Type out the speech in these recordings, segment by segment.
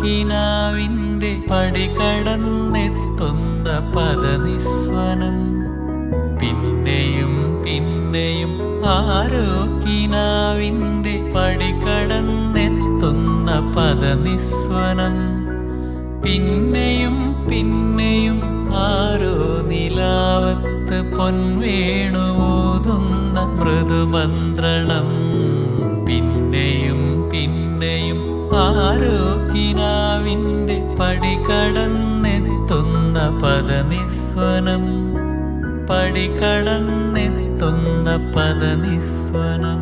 കിനാവിൻ്റെ പടി കടന്നെത്തുന്ന പദനിസ്വനം പിന്നെയും പിന്നെയും ആരോ കിനാവിൻ്റെ പടി കടന്നെത്തുന്ന പദനിസ്വനം പിന്നെയും പിന്നെയും ആരോ നിലാവത്ത് പൊൻവേണുവോതുന്ന മൃദുമന്ത്രണം പിന്നെയും പിന്നെയും ആരോ കിനാവിൻ്റെ പടി കടന്നെത്തുന്ന പദനിസ്വനം പടി കടന്നെത്തുന്ന പദനിസ്വനം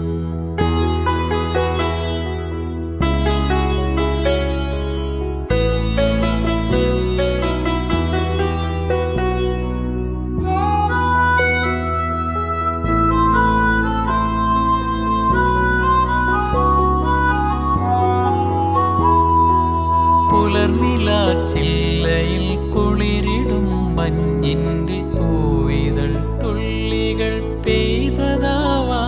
പുലർനില ചില്ലയിൽ കുളിരിടും മഞ്ഞിൻ്റെ പൂവിതൾ തുള്ളികൾ പെയ്തതാവാ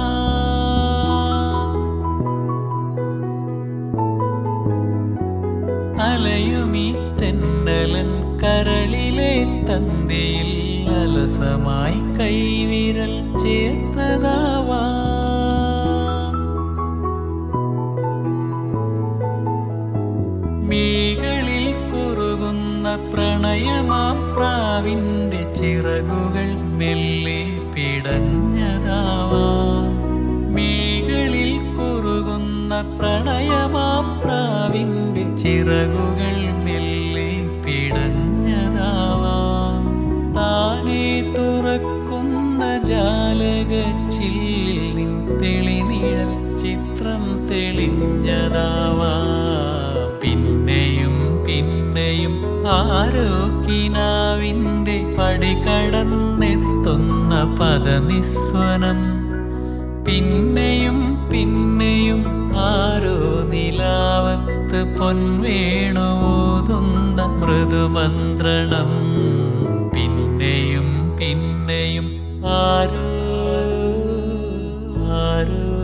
അലയുമീ തെന്നലൻ കരളിലെ തന്തിയിൽ അലസമായി കൈവിരൽ ചേർത്തതാവാ മിഴികളിൽ കുറുകുന്ന പ്രണയമാം പ്രാവിൻ്റെ ചിറകുകൾ മെല്ലെ പിടഞ്ഞതാവാം മിഴികളിൽ കുറുകുന്ന പ്രണയമാം പ്രാവിൻ്റെ ചിറകുകൾ മെല്ലെ പിടഞ്ഞതാവാം താനേ തുറക്കുന്ന ജാലകച്ചില്ലിൽ നിൻ തെളിനിഴൽ ചിത്രം തെളിഞ്ഞതാവാം പിന്നെയും പിന്നെയും ആരോ കിനാവിൻ്റെ പടി കടന്നെത്തുന്ന പദനിസ്വനം പിന്നെയും പിന്നെയും ആരോ നിലാവത്ത് പൊൻവേണുവോതുന്ന മൃദുമന്ത്രണം പിന്നെയും പിന്നെയും ആരോ ആരോ